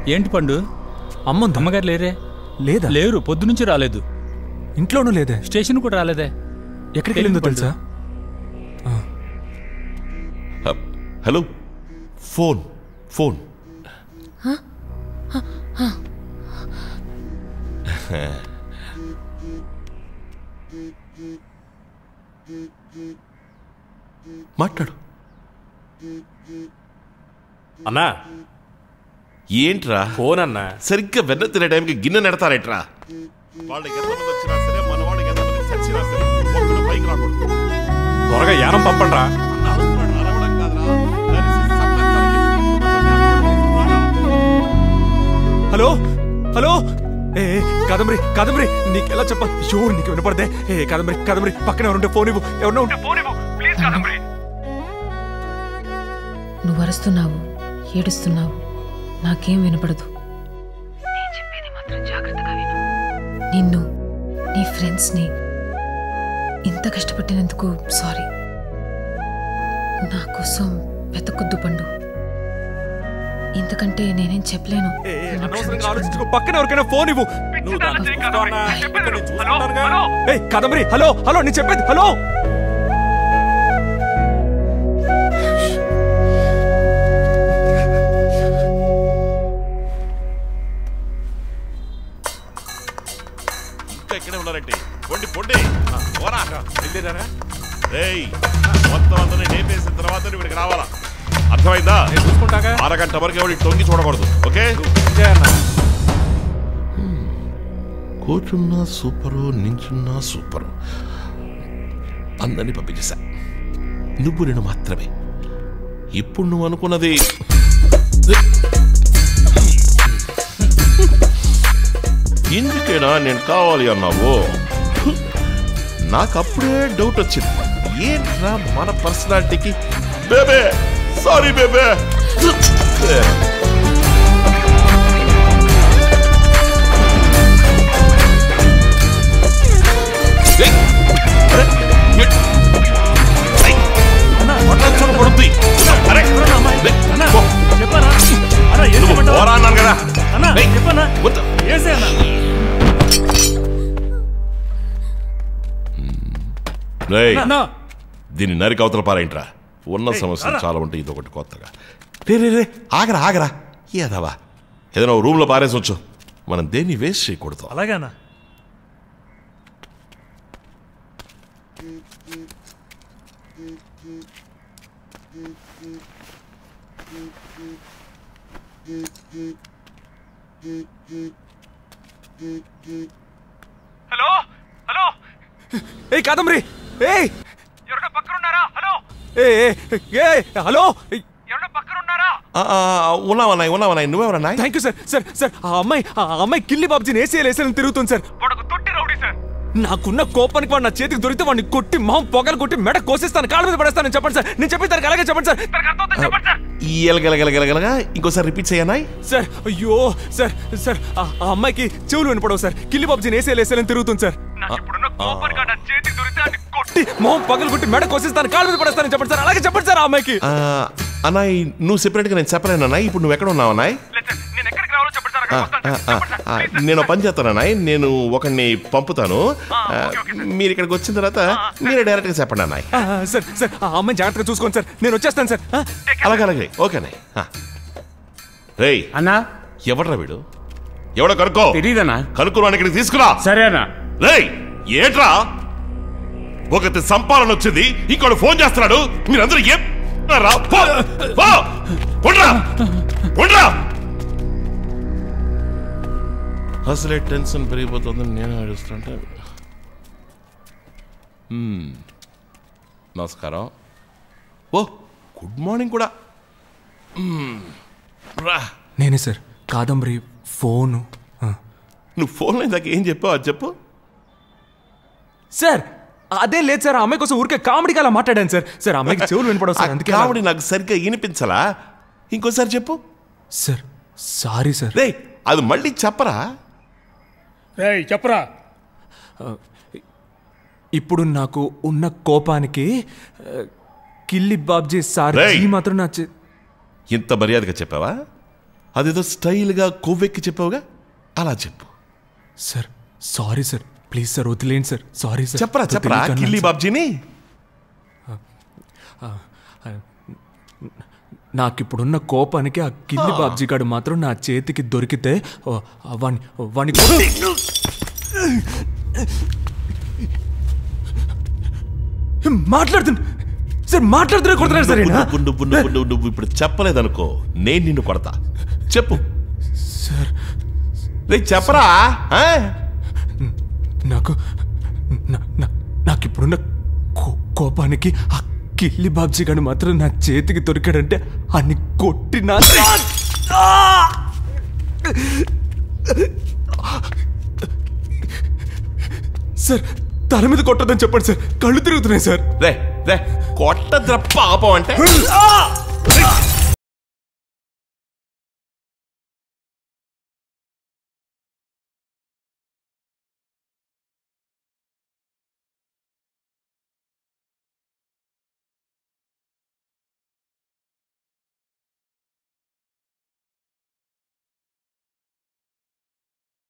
ఏంటి పండు అమ్మంది అమ్మగారు లేరే లేదా లేరు పొద్దునుంచి రాలేదు ఇంట్లోనూ లేదే స్టేషన్ కూడా రాలేదే ఎక్కడికి వెళ్ళిందో తెలియదు తెలుసా హ- హలో ఫోన్ ఫోన్ మాట్లాడు అన్నా ఏంట్రా ఫోన్ అన్నా సరిగ్గా వెన్న తినే టైంకి గిన్నె నెడతారేట్రా వాళ్ళకి ఎంతమంది వచ్చినా సరే మన వాళ్ళకి ఎంతమంది చచ్చినా సరే ఒక్కడు పైకి రాకూడదు త్వరగా యానం పంపండి రా అన్న అరుస్తున్నాడు, అరవడం కాదురా. That is his subconscious. Hello hello ఏ ఏ, కాదంబరి కాదంబరి నీకెలా చెప్ప షో నీకు వినపడదే ఏ కాదంబరి కాదంబరి పక్కన ఎవరుంటే ఫోన్ ఇవ్వు ఎవరన్నా ఉంటే ఫోన్ ఇవ్వు ప్లీజ్ కాదంబరి నువ్వు అరుస్తున్నావు ఏడుస్తున్నావు నాకేం వినపడదు నిన్ను నీ ఫ్రెండ్స్ని ఇంత కష్టపట్టినందుకు సారీ నా కోసం వెతకొద్దు పండు ఇంతకంటే నేనేం చెప్పలేను ఏ, ఏ, నన్ను అనవసరంగా క్షమించు ఆలోచించుకో పక్కన ఎవరికైనా ఫోన్ ఇవ్వు నువ్వు దాన్ని చూస్తావు అన్నా. ఇక్కడ నేను చూసుకుంటానుగా. ఏయ్ కాదంబరి హలో హలో నేను చెప్పేది హలో ఇంకా ఇక్కడే ఉన్నారంటే పొండి పొండి పోరా వెళ్ళిరారా? ఏయ్ మొత్తం అందరినీ నేపేసిన తర్వాత ఇక్కడికి రావాలా అర్థమైందా నేను చూసుకుంటాగా అరగంట వరకు ఎవరికి తొంగి చూడకూడదు ఓకే ఇదే అన్నా. కూర్చున్నా సూపరు నించున్నా సూపరు అందరినీ పంపించేశా నువ్వు నేను మాత్రమే ఇప్పుడు నువ్వు అనుకున్నది ఎందుకేనా నేను కావాలి అన్నావు నాకు అప్పుడే డౌట్ వచ్చింది ఏంట్రా మన పర్సనాలిటీకి బేబే సారీ బేబే ఏయ్! అరే! ఏ- ఐ! పొట్టలు చూడు పడుద్ది. అరే! లే, పో. నువ్వు పోరా అన్నాను కదా ఏయ్! వద్దు. రేయ్, దీన్ని నరికి అవతల పారేంట్రా ఉన్న సమస్యలు చాలా ఉంటాయి ఇది ఒకటి కొత్తగా రే రే రే ఆగరా ఆగరా ఏదవా ఏదైనా రూమ్ లో పారేసొచ్చు మనం దేన్ని వేస్ట్ చేయకూడదు అలాగేనా హలో హలో ఏయ్ కాదంబరి ఏయ్ ఎవరైనా పక్కన ఉన్నారా హలో ఏ ఏ హలో ఎవరైనా పక్కన ఉన్నారా ఆ, ఆ, ఉన్నావన్నాయి ఉన్నావన్నాయి నువ్వెవరన్నాయి thank you sir sir sir ఆ అమ్మాయి ఆ అమ్మాయి కిల్లి బాబుజీని ఏసీఎల్ ఏసీఎల్ తిరుగుతుంది సార్ వాడు తొట్టి రౌడీ సార్ నాకున్న కోపానికి వాడు నా చేతికి దొరికితే వాడిని కొట్టి మొహం పొగలు కొట్టి మెడ కోసేస్తాను కాళ్ళ మీద పడేస్తాను చెప్పండి సార్ నేను చెప్పి తనకి అలాగే చెప్పండి సార్ తనకి అర్థమవుతుంది చెప్పండి సార్ ఎలగలగలగలగలగా ఇంకోసారి రిపీట్ చేయనాయి సార్ అయ్యో సార్ సార్ ఆ ఆ అమ్మాయికి చెవులు వినపడవు సార్ కిల్లి బాబుజీని ఏసీఎల్ ఏసీఎల్ తిరుగుతుంది సార్ కొట్టి మొహం పగలు కొట్టి మెడ కోసేస్తాను కాళ్ళ మీద పడేస్తాను చెప్పండి సార్ అలాగే చెప్పండి సార్ ఆ అమ్మాయికి ఆ, అన్నాయ్ నువ్వు సెపరేట్గా నేను చెప్పలేనన్నాయి ఇప్పుడు నువ్వు ఎక్కడ ఉన్నావు అన్నాయ్ నేను ఎక్కడికి రావాలో చెప్పండి సార్ ఆ, ఆ, ఆ, ఆ, నేను ఒక పని చేస్తాను అన్నాయ్ నేను ఒకరిని పంపుతాను ఆ, మీరు ఇక్కడికి వచ్చిన తర్వాత మీరే డైరెక్ట్గా చెప్పండి అన్నాయ్ ఆ, సార్ సార్ ఆ అమ్మాయిని జాగ్రత్తగా చూసుకోండి సార్ నేను వచ్చేస్తాను సార్ ఆ? అలాగే అలాగే ఓకేనే రేయ్ అన్నా ఎవడ్రా వీడు ఎవడో కనుక్కో తెలీదన్నా కనుక్కున్నాను ఇక్కడికి తీసుకురా సరేనా రేయ్ ఏట్రా ఒకటి సంపాలన వచ్చింది ఇంకోటి ఫోన్ చేస్తున్నాడు మీరందరూ ఏం రా, పో, పో, పొండ్రా, పొండ్రా. అసలే టెన్షన్ పెరిగిపోతుందని నేను అడుస్తుంటే మ్మ్. నమస్కారం ఓ గుడ్ మార్నింగ్ కూడా మ్మ్. రా నేనే సార్ కాదంబరి ఫోను ఆ. నువ్వు ఫోన్లో ఇందాక ఏం చెప్పావు అది చెప్పు సార్ అదే లేదు సార్ ఆ అమ్మాయి కోసం ఊరికే కామెడీగా అలా మాట్లాడాను సార్ సార్ ఆ అమ్మాయికి చెవులు వినపడవు సార్ ఆ అందుకే అలా- కామెడీ నాకు సరిగ్గా వినిపించలా ఇంకోసారి చెప్పు సార్ సారీ సార్ రే అది మళ్ళీ చెప్పరా రేయ్ చెప్పరా ఇప్పుడు నాకు ఉన్న కోపానికి ఆ, కిల్లి బాబ్జీ సార్ రేయ్. ఈ మాత్రం నా చే- ఇంత మర్యాదగా చెప్పావా అదేదో స్టైల్గా కొవ్వెక్కి చెప్పావుగా అలా చెప్పు sir sorry sir please sir వదిలేండి సార్ సారీ సార్ చెప్పరా చెప్పరా తెలియక కిల్లి అన్నాను బాబ్జీని సార్. నాకిప్పుడున్న కోపానికి ఆ కిల్లి బాబ్జీ గాడు మాత్రం నా చేతికి దొరికితే ఓ, ఆ వాణ్ణి వాణ్ణి మాట్లాడుతున్నా సార్ మాట్లాడుతున్నా కొడుతున్నాడు సార్ ఈయన. నువ్వు నువ్వు నువ్వు నువ్వు నువ్వు ఇప్పుడు చెప్పలేదనుకో నేను నిన్ను కొడతా చెప్పు సార్ రే చెప్పరా ఆ? నాకు నా- నా- నాకిప్పుడున్న కో- కోపానికి ఆ కిల్లి బాబ్జీ గాడు మాత్రం నా చేతికి దొరికాడంటే అన్ని కొట్టినా సార్ తల మీద కొట్టదని చెప్పండి సార్ కళ్ళు తిరుగుతున్నాయి సార్ రే రే కొట్టద్ర పాపం అంటే